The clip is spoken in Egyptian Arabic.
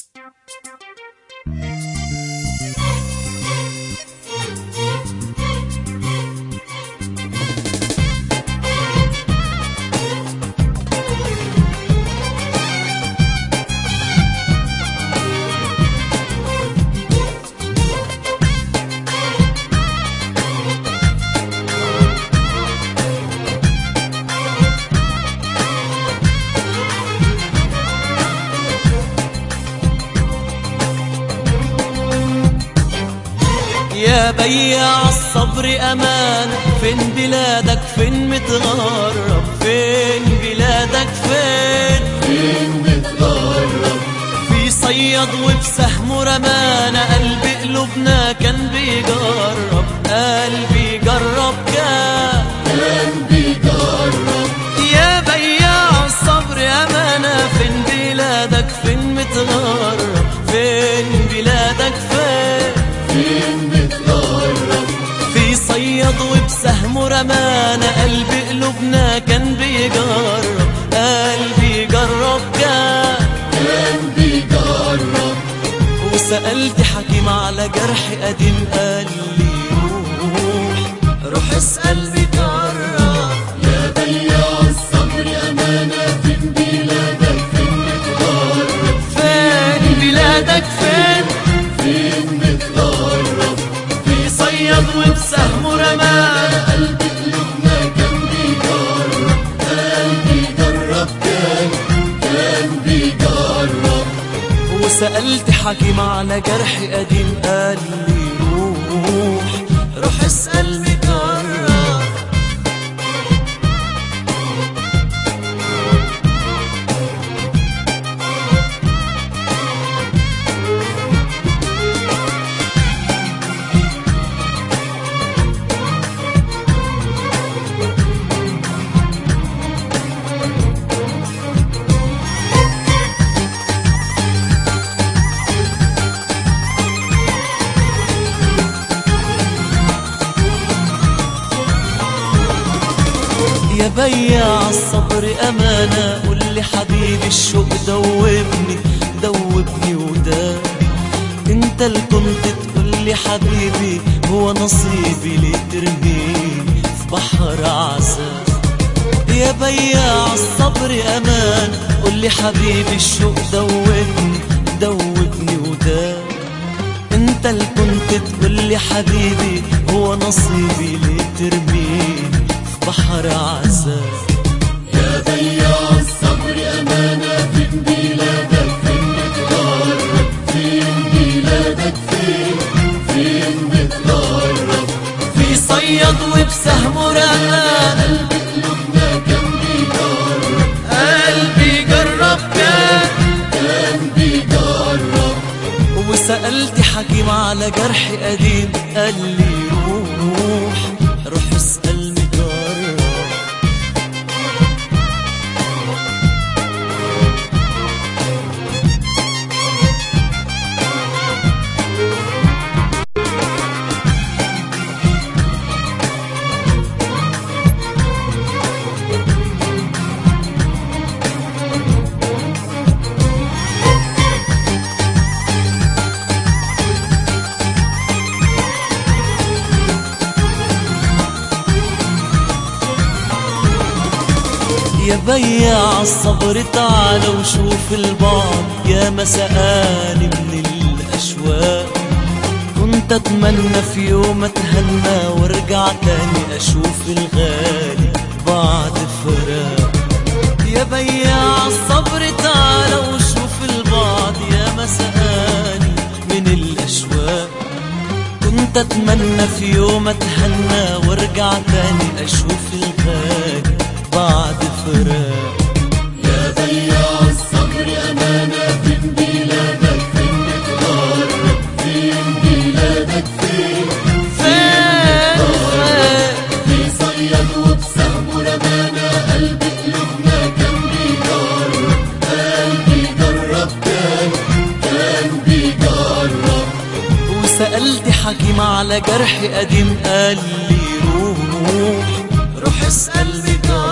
يا بياع الصبر أمان فين بلادك فين متغرب فين بلادك فين فين متغرب في صياد وبسهمه رمانا قلب قلوبنا كان بيجرب قلبي جرب كان كان بيجرب يا بياع الصبر أمانة فين بلادك فين متغرب فين بلادك فين فين متغرب في صياد وبسهمه رمانا قلب قلوبنا كان بيجرب قلبي جرب كان كان بيجرب وسألت حكيم على جرح قديم قال لي روح روح اسأل بجرب يا بياع الصبر أمانة فين بلادك فين متغرب فين بلادك فين فين متغرب في صياد وبسهمه رمانا قلب قلوبنا كان بيجرب كان بيجرب كان كان بيجرب وسألت حكيم على جرح قديم قال لي روح روح اسأل بجرب يا بياع الصبر أمانة قول لي حبيبي الشوق دوبني دوبني وداب انت اللي كنت تقول لي حبيبي هو نصيبي ليه ترميني في بحر عذاب يا بياع الصبر أمان قول لي حبيبي الشوق دوبني دوبني وداب انت اللي كنت تقول لي حبيبي هو نصيبي ليه ترميني في بحر عذاب يا بياع الصبر أمانة فين بلادك فين متغرب فين بلادك فين فين متغرب في صياد وبسهمه رمان قلوبنا كان بيجرب قلبي جرب كان كان بيجرب وسألت حكيم على جرح قديم قال لي روح روح اسأل مجرب يا بياع الصبر تعال وشوف البعض يا مسقاني من الأشواق كنت أتمنى في يوم أتهنى وارجع تاني أشوف الغالي بعد فراق يا بياع الصبر تعال وشوف البعض يا مسقاني من الأشواق كنت أتمنى في يوم أتهنى وارجع تاني أشوف الغالي بعد فراق يا بياع الصبر أمانة فين بلادك فين متغرب فين بلادك فين فين فين في صياد وبسهم رمانا قلب قلوبنا كان بيجرب كان بيجرب كان كان بيجرب وسألت حكيم على جرح قديم قال لي روح روح اسأل بجار